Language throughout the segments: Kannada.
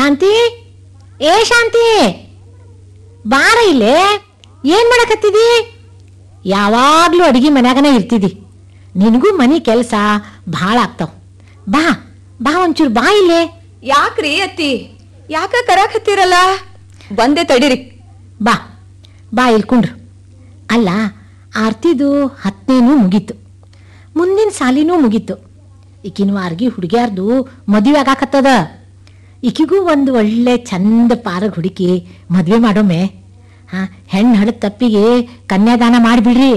ಶಾಂತಿ ಏ ಶಾಂತಿ ಬಾರ ಇಲ್ಲೇ ಏನ್ ಮಾಡಕತ್ತಿದಿ ಯಾವಾಗ್ಲೂ ಅಡಿಗೆ ಮನ್ಯಾಗನ ಇರ್ತಿದಿ ನಿನಗೂ ಮನಿ ಕೆಲಸ ಭಾಳ ಆಗ್ತಾವ ಬಾ ಬಾ ಒಂಚೂರು ಬಾ ಇಲ್ಲೇ ಯಾಕ್ರಿ ಅತ್ತಿ ಯಾಕ ಕರಾಕತ್ತೀರಲ್ಲ ಬಂದೆ ತಡೀರಿ ಬಾ ಬಾ ಇಲ್ಕೊಂಡ್ರು ಅಲ್ಲ ಆರ್ತಿದು ಹತ್ತನೇನೂ ಮುಗೀತು ಮುಂದಿನ ಸಾಲಿನೂ ಮುಗೀತು ಈಕಿನ ವಾರ್ಗಿ ಹುಡುಗ್ಯಾರ್ದು ಮದುವೆ ಆಗಾಕತ್ತದ ಈಕಿಗೂ ಒಂದು ಒಳ್ಳೆ ಚಂದ ಪಾರಗ್ ಹುಡುಕಿ ಮದುವೆ ಮಾಡೋಮೆ ಹಾ ಹೆಣ್ಣು ಹಡ ತಪ್ಪಿಗೆ ಕನ್ಯಾದಾನ ಮಾಡಿಬಿಡ್ರಿ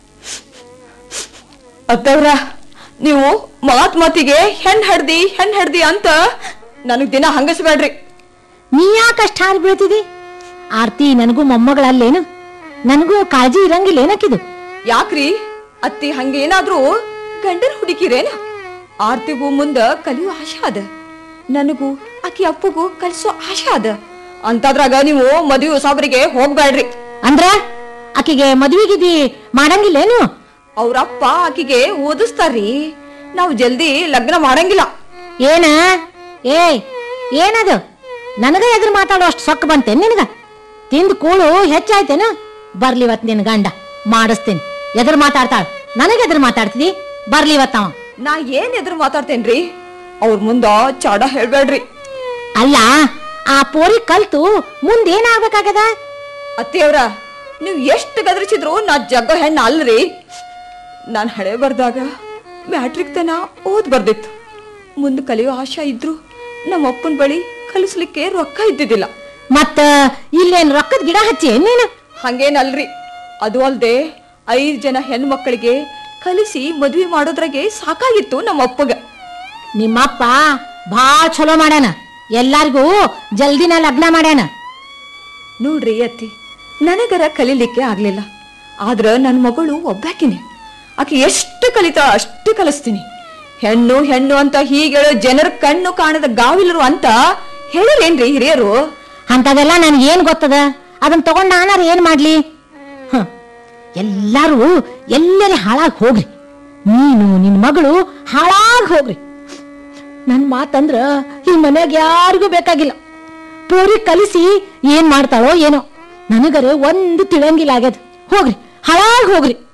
ಅತ್ತವ್ರ ನೀವು ಮಾತ್ ಮಾತಿಗೆ ಹೆಣ್ ಹಡ್ದಿ ಹೆಣ್ ಹಡ್ದಿ ಅಂತ ನನಗ್ ದಿನ ಹಂಗಸ್ಬೇಡ್ರಿ ನೀ ಯಾಕಷ್ಟು ಹಾಲು ಬೀಳ್ತಿದಿ ಆರ್ತಿ ನನಗೂ ಮೊಮ್ಮಗಳಲ್ಲೇನು ನನಗೂ ಕಾಳಜಿ ಇರಂಗಿಲ್ಲ ಏನಕ್ಕಿದು ಯಾಕ್ರಿ ಅತ್ತಿ ಹಂಗೇನಾದ್ರೂ ಗಂಡನ ಹುಡುಕಿರೇನ ಆರ್ತಿಗೂ ಮುಂದ ಕಲಿಯೋ ಆಶೆ ಅದ ನನಗೂ ಆಕಿ ಅಪ್ಪಗೂ ಕಲಿಸೋ ಆಶೆ ಅದ ಅಂತದ್ರಾಗ ನೀವು ಮದುವೆ ಸಾಬ್ರಿಗೆ ಹೋಗ್ಬೇಡ್ರಿ ಅಂದ್ರ ಆಕಿಗೆ ಮದುವೆಗಿದಿ ಮಾಡಂಗಿಲ್ಲೇನು ಅವ್ರಪ್ಪ ಆಕಿಗೆ ಓದಿಸ್ತಾರ್ರಿ ನಾವು ಜಲ್ದಿ ಲಗ್ನ ಮಾಡಂಗಿಲ್ಲ ಏನ ಏಯ್ ಏನದು ನನಗ ಎದುರು ಮಾತಾಡೋ ಅಷ್ಟು ಸೊಕ್ಕ ಬಂತೇನ್ ನಿನಗ ತಿಂದು ಕೂಳು ಹೆಚ್ಚಾಯ್ತೇನು ಬರ್ಲಿ ಇವತ್ ನಿನ್ ಗಂಡ ಮಾಡಿಸ್ತೀನಿ ಎದುರು ಮಾತಾಡ್ತಾಳ ನನಗೆ ಎದುರು ಮಾತಾಡ್ತಿದಿ ಬರ್ಲಿ ಇವತ್ತವ ನಾ ಏನ್ ಎದುರು ಮಾತಾಡ್ತೇನ್ರಿ ಅವ್ರ ಮುಂದ ಚಾಡ ಹೇಳ್ಬೇಡ್ರಿ ಅಲ್ಲ ಆ ಪೋರಿ ಕಲ್ತು ಮುಂದೇನಾಗ್ಬೇಕಾಗದ ಅತ್ತಿಯವ್ರ ನೀವು ಎಷ್ಟು ಗದರಿಸಿದ್ರು ನಾ ಜಗ್ಗ ಹೆಣ್ಣ ಅಲ್ರಿ ನಾನು ಹಳೆ ಬರ್ದಾಗ ಮ್ಯಾಟ್ರಿಕ್ ತನ ಓದ್ ಬರ್ದಿತ್ತು ಮುಂದೆ ಕಲಿಯೋ ಆಶಾ ಇದ್ರು ನಮ್ಮ ಅಪ್ಪನ ಬಳಿ ಕಲಿಸ್ಲಿಕ್ಕೆ ರೊಕ್ಕ ಇದ್ದಿದ್ದಿಲ್ಲ ಮತ್ತ ಇಲ್ಲೇನ್ ರೊಕ್ಕದ ಗಿಡ ಹಚ್ಚಿ ನೀನು ಹಂಗೇನಲ್ರಿ ಅದು ಅಲ್ದೆ ಐದ್ ಜನ ಹೆಣ್ಮಕ್ಳಿಗೆ ಕಲಿಸಿ ಮದ್ವೆ ಮಾಡೋದ್ರಾಗೆ ಸಾಕಾಗಿತ್ತು ನಮ್ಮ ಅಪ್ಪಗ ನಿಮ್ಮಪ್ಪ ಭಾಳ ಚಲೋ ಮಾಡ್ಯಾನ ಎಲ್ಲಾರ್ಗೂ ಜಲ್ದಿನ ಲಗ್ನ ಮಾಡ್ಯಾನ ನೋಡ್ರಿ ಅತ್ತಿ ನನಗರ ಕಲೀಲಿಕ್ಕೆ ಆಗ್ಲಿಲ್ಲ ಆದ್ರ ನನ್ನ ಮಗಳು ಒಬ್ಬಾಕಿನೇ ಆಕೆ ಎಷ್ಟು ಕಲಿತಾಳ ಅಷ್ಟು ಕಲಿಸ್ತೀನಿ ಹೆಣ್ಣು ಹೆಣ್ಣು ಅಂತ ಹೀಗೇಳೋ ಜನರ ಕಣ್ಣು ಕಾಣದ ಗಾವಿಲರು ಅಂತ ಹೇಳಿರೇನ್ರಿ ಹಿರಿಯರು ಅಂತದೆಲ್ಲ ನನ್ಗೆ ಏನ್ ಗೊತ್ತದ ಅದನ್ನ ತಗೊಂಡ್ ನಾನಾರ ಏನ್ ಮಾಡ್ಲಿ ಹ ಎಲ್ಲಾರು ಎಲ್ಲರೇ ಹಾಳಾಗ್ ಹೋಗ್ರಿ ನೀನು ನಿನ್ ಮಗಳು ಹಾಳಾಗ್ ಹೋಗ್ರಿ ನನ್ ಮಾತಂದ್ರ ಈ ಮನ್ಯಾಗ ಯಾರಿಗೂ ಬೇಕಾಗಿಲ್ಲ ಪೂರಿ ಕಲಿಸಿ ಏನ್ ಮಾಡ್ತಾಳೋ ಏನೋ ನನಗರೆ ಒಂದು ತಿಳಂಗಿಲ್ಲ ಆಗ್ಯದ ಹೋಗ್ರಿ ಹಾಳಾಗ್ ಹೋಗ್ರಿ